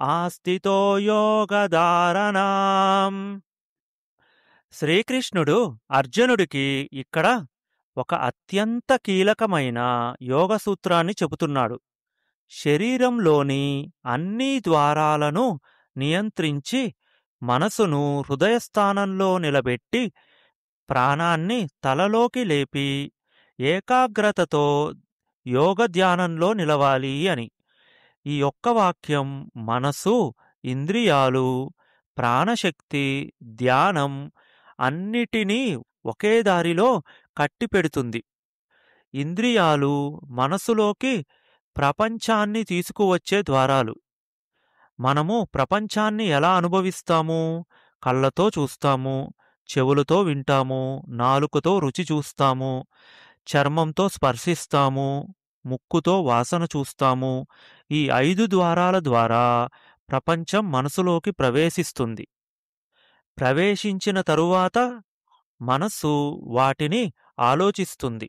ఆస్థితో యోగధారణాం శ్రీకృష్ణుడు అర్జునుడికి ఇక్కడ ఒక అత్యంత కీలకమైన యోగ సూత్రాన్ని చెబుతున్నాడు శరీరంలోని అన్ని ద్వారాలను నియంత్రించి మనసును హృదయస్థానంలో నిలబెట్టి ప్రాణాన్ని తలలోకి లేపి ఏకాగ్రతతో యోగ ధ్యానంలో నిలవాలి అని ఈ ఒక్క వాక్యం మనసు ఇంద్రియాలు ప్రాణశక్తి ధ్యానం అన్నిటినీ ఒకే దారిలో కట్టిపెడుతుంది ఇంద్రియాలు మనసులోకి ప్రపంచాన్ని తీసుకువచ్చే ద్వారాలు మనము ప్రపంచాన్ని ఎలా అనుభవిస్తాము కళ్ళతో చూస్తాము చెవులతో వింటాము నాలుకతో రుచి చూస్తాము చర్మంతో స్పర్శిస్తాము ముక్కుతో వాసన చూస్తాము ఈ ఐదు ద్వారాల ద్వారా ప్రపంచం మనసులోకి ప్రవేశిస్తుంది ప్రవేశించిన తరువాత మనస్సు వాటిని ఆలోచిస్తుంది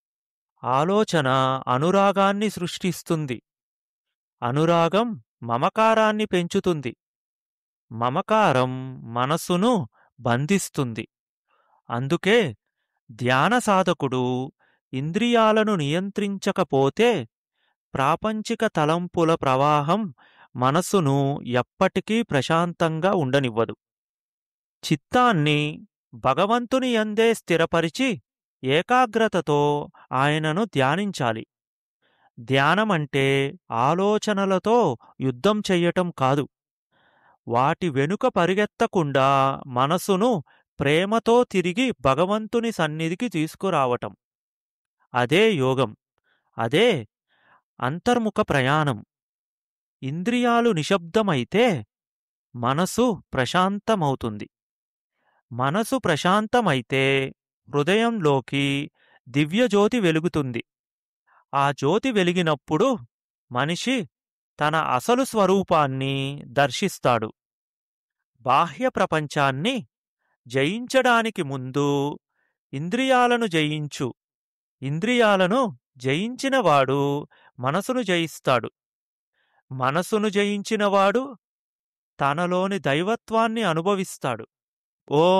ఆలోచన అనురాగాన్ని సృష్టిస్తుంది అనురాగం మమకారాన్ని పెంచుతుంది మమకారం మనస్సును బంధిస్తుంది అందుకే ధ్యాన సాధకుడు ఇంద్రియాలను నియంత్రించకపోతే ప్రాపంచిక తలంపుల ప్రవాహం మనస్సును ఎప్పటికీ ప్రశాంతంగా ఉండనివ్వదు చిత్తాన్ని భగవంతుని యందే స్థిరపరిచి ఏకాగ్రతతో ఆయనను ధ్యానించాలి ధ్యానమంటే ఆలోచనలతో యుద్ధం చెయ్యటం కాదు వాటి వెనుక పరిగెత్తకుండా మనసును ప్రేమతో తిరిగి భగవంతుని సన్నిధికి తీసుకురావటం అదే యోగం అదే అంతర్ముఖ ప్రయాణం ఇంద్రియాలు నిశ్శబ్దమైతే మనసు ప్రశాంతమవుతుంది మనసు ప్రశాంతమైతే హృదయంలోకి దివ్యజ్యోతి వెలుగుతుంది ఆ జ్యోతి వెలిగినప్పుడు మనిషి తన అసలు స్వరూపాన్ని దర్శిస్తాడు బాహ్య ప్రపంచాన్ని జయించడానికి ముందు ఇంద్రియాలను జయించు ఇంద్రియాలను జయించినవాడు మనసును జయిస్తాడు మనసును జయించినవాడు తనలోని దైవత్వాన్ని అనుభవిస్తాడు ఓ